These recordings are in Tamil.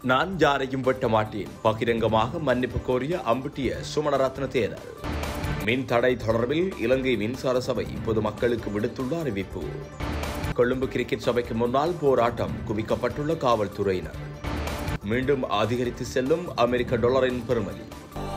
நான் யாரையும் வெட்ட மாட்டேன் பகிரங்கமாக மன்னிப்பு கோரிய அம்புட்டிய சுமணரத்ன தேரர் மின் தடை தொடர்பில் இலங்கை மின்சார சபை பொதுமக்களுக்கு விடுத்துள்ள அறிவிப்பு கொழும்பு கிரிக்கெட் சபைக்கு முன்னால் போராட்டம் குவிக்கப்பட்டுள்ள காவல்துறையினர் மீண்டும் அதிகரித்து செல்லும் அமெரிக்க டாலரின் பெறுமதி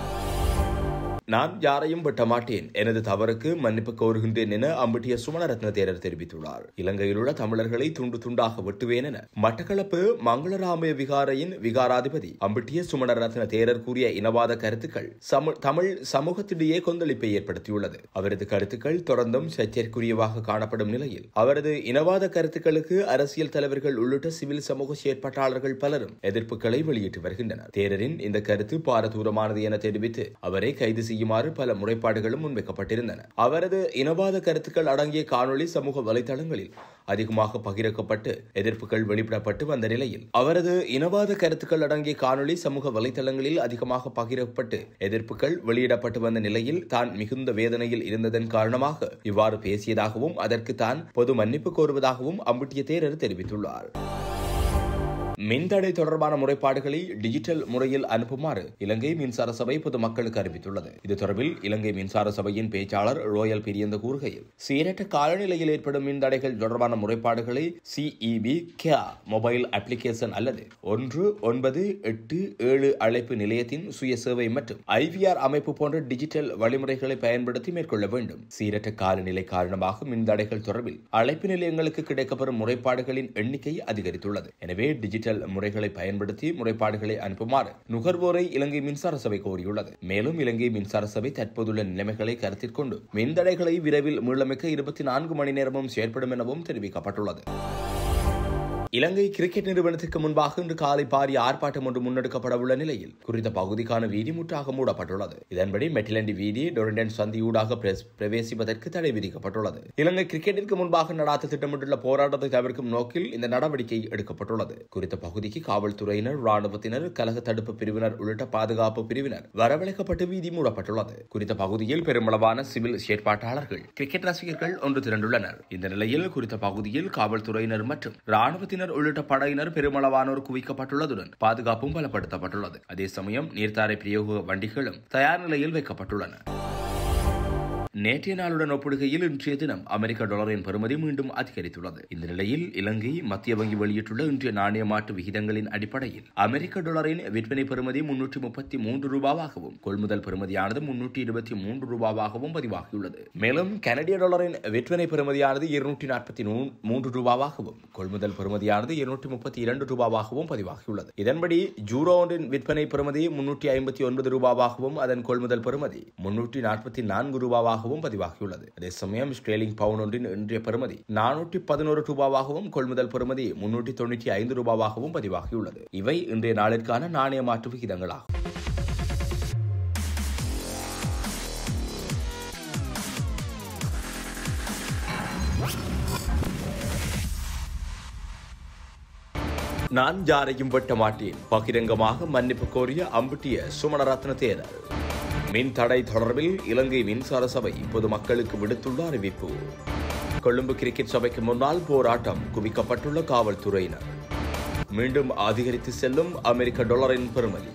நான் யாரையும் வெட்ட மாட்டேன் எனது தவறுக்கு மன்னிப்பு கோருகின்றேன் என அம்பட்டிய சுமணரத்ன தேரர் தெரிவித்துள்ளார் இலங்கையில் உள்ள தமிழர்களை துண்டு துண்டாக வெட்டுவேன் என மட்டக்களப்பு மங்களராமய விகாரையின் விகாராதிபதி அம்பட்டிய சுமணரத்ன தேரர் கூறிய இனவாத கருத்துக்கள் சம- தமிழ் சமூகத்திடையே கொந்தளிப்பை ஏற்படுத்தியுள்ளது அவரது கருத்துக்கள் தொடர்ந்தும் சர்ச்சைக்குரியவாக காணப்படும் நிலையில் அவரது இனவாத கருத்துக்களுக்கு அரசியல் தலைவர்கள் உள்ளிட்ட சிவில் சமூக செயற்பாட்டாளர்கள் பலரும் எதிர்ப்புகளை வெளியிட்டு வருகின்றனர் தேரரின் இந்த கருத்து பாரதூரமானது என தெரிவித்து அவரை கைது செய்யுமாறு பல முறைப்பாடுகளும் முன்வைக்கப்பட்டிருந்தன அவரது இனவாத கருத்துக்கள் அடங்கிய காணொளி சமூக வலைதளங்களில் அதிகமாக பகிரப்பட்டு எதிர்ப்புகள் வெளியிடப்பட்டு வந்த நிலையில் அவரது இனவாத கருத்துக்கள் அடங்கிய காணொளி சமூக வலைதளங்களில் அதிகமாக பகிரப்பட்டு எதிர்ப்புகள் வெளியிடப்பட்டு வந்த நிலையில் தான் மிகுந்த வேதனையில் இருந்ததன் காரணமாக இவ்வாறு பேசியதாகவும் அதற்கு தான் பொது மன்னிப்பு கோருவதாகவும் அம்புட்டிய தேரர் தெரிவித்துள்ளார் மின்தடை தொடர்பான முறைப்பாடுகளை டிஜிட்டல் முறையில் அனுப்புமாறு இலங்கை மின்சார சபை பொதுமக்களுக்கு அறிவித்துள்ளது இது தொடர்பில் இலங்கை மின்சார சபையின் பேச்சாளர் ரோயல் பிரியந்த கூறுகையில் சீரற்ற காலநிலையில் ஏற்படும் மின்தடைகள் தொடர்பான முறைப்பாடுகளை சிஇபி கியா மொபைல் அப்ளிகேஷன் அல்லது ஒன்று ஒன்பது எட்டு ஏழு அழைப்பு நிலையத்தின் சுய சேவை மற்றும் ஐவிஆர் அமைப்பு போன்ற டிஜிட்டல் வழிமுறைகளை பயன்படுத்தி மேற்கொள்ள வேண்டும் சீரற்ற காலநிலை காரணமாக மின்தடைகள் தொடர்பில் அழைப்பு நிலையங்களுக்கு கிடைக்கப்பெறும் முறைப்பாடுகளின் எண்ணிக்கை அதிகரித்துள்ளது எனவே டிஜிட்டல் முறைகளை பயன்படுத்தி முறைப்பாடுகளை அனுப்புமாறு நுகர்வோரை இலங்கை மின்சார சபை கோரியுள்ளது மேலும் இலங்கை மின்சார சபை தற்போதுள்ள நிலைமைகளை கருத்தில் கொண்டு மின்தடைகளை விரைவில் மீளமைக்க இருபத்தி நான்கு மணி நேரமும் செயற்படும் எனவும் தெரிவிக்கப்பட்டுள்ளது இலங்கை கிரிக்கெட் நிறுவனத்திற்கு முன்பாக இன்று காலை பாரிய ஆர்ப்பாட்டம் ஒன்று முன்னெடுக்கப்பட உள்ள நிலையில் குறித்த பகுதிக்கான வீதி முற்றாக மூடப்பட்டுள்ளது இதன்படி மெட்டிலண்டி வீதி டொரண்டன் சந்தியூடாக பிரஸ்- பிரவேசிப்பதற்கு தடை விதிக்கப்பட்டுள்ளது இலங்கை கிரிக்கெட்டிற்கு முன்பாக நடாத்த திட்டமிட்டுள்ள போராட்டத்தை தவிர்க்கும் நோக்கில் இந்த நடவடிக்கை எடுக்கப்பட்டுள்ளது குறித்த பகுதிக்கு காவல்துறையினர் ராணுவத்தினர் கலக தடுப்பு பிரிவினர் உள்ளிட்ட பாதுகாப்பு பிரிவினர் வரவழைக்கப்பட்டு வீதி மூடப்பட்டுள்ளது குறித்த பகுதியில் பெருமளவான சிவில் செயற்பாட்டாளர்கள் கிரிக்கெட் ரசிகர்கள் ஒன்று திரண்டுள்ளனர் இந்த நிலையில் குறித்த பகுதியில் காவல்துறையினர் மற்றும் ராணுவத்தினர் உள்ளிட்ட படையினர் பெருமளவானோர் குவிக்கப்பட்டுள்ளதுடன் பாதுகாப்பும் பலப்படுத்தப்பட்டுள்ளது அதே சமயம் நீர்த்தாரை பிரயோக வண்டிகளும் தயார் நிலையில் வைக்கப்பட்டுள்ளன நேற்றைய நாளுடன் ஒப்பிடுகையில் இன்றைய தினம் அமெரிக்க டாலரின் பெறுமதி மீண்டும் அதிகரித்துள்ளது இந்த நிலையில் இலங்கை மத்திய வங்கி வெளியிட்டுள்ள இன்றைய நாணய மாற்று விகிதங்களின் அடிப்படையில் அமெரிக்க டாலரின் விற்பனை பெறுமதி முன்னூற்றி முப்பத்தி மூன்று ரூபாவாகவும் கொள்முதல் பெறுமதியானது முன்னூற்றி இருபத்தி மூன்று ரூபாவாகவும் பதிவாகியுள்ளது மேலும் கனடிய டாலரின் விற்பனை பெறுமதியானது இருநூற்றி நாற்பத்தி மூன்று ரூபாவாகவும் கொள்முதல் பெறுமதியானது இருநூற்றி முப்பத்தி இரண்டு ரூபாவாகவும் பதிவாகியுள்ளது இதன்படி ஜூரோ ஒன்றின் விற்பனை பெறுமதி முன்னூற்றி ஐம்பத்தி ஒன்பது ரூபாவாகவும் அதன் கொள்முதல் பெறுமதி முன்னூற்றி நாற்பத்தி நான்கு ரூபாவாகவும் பதிவாகியுள்ளது அதே சமயம் ஸ்ட்ரேலிங் பவுன் ஒன்றின் இன்றைய பெறுமதி நானூற்றி பதினோரு ரூபாவாகவும் கொள்முதல் பெறுமதி முன்னூற்றி தொண்ணூற்றி ஐந்து ரூபாவாகவும் பதிவாகியுள்ளது இவை இன்றைய நாளிற்கான நாணய மாற்று விகிதங்களாகும் நான் யாரையும் வெட்ட மாட்டேன் பகிரங்கமாக மன்னிப்பு கோரிய அம்புட்டிய சுமணரத்ன தேரர் மின் தடை தொடர்பில் இலங்கை மின்சார சபை பொதுமக்களுக்கு விடுத்துள்ள அறிவிப்பு கொழும்பு கிரிக்கெட் சபைக்கு முன்னால் போராட்டம் குவிக்கப்பட்டுள்ள காவல்துறையினர் மீண்டும் அதிகரித்து செல்லும் அமெரிக்க டாலரின் பெறுமதி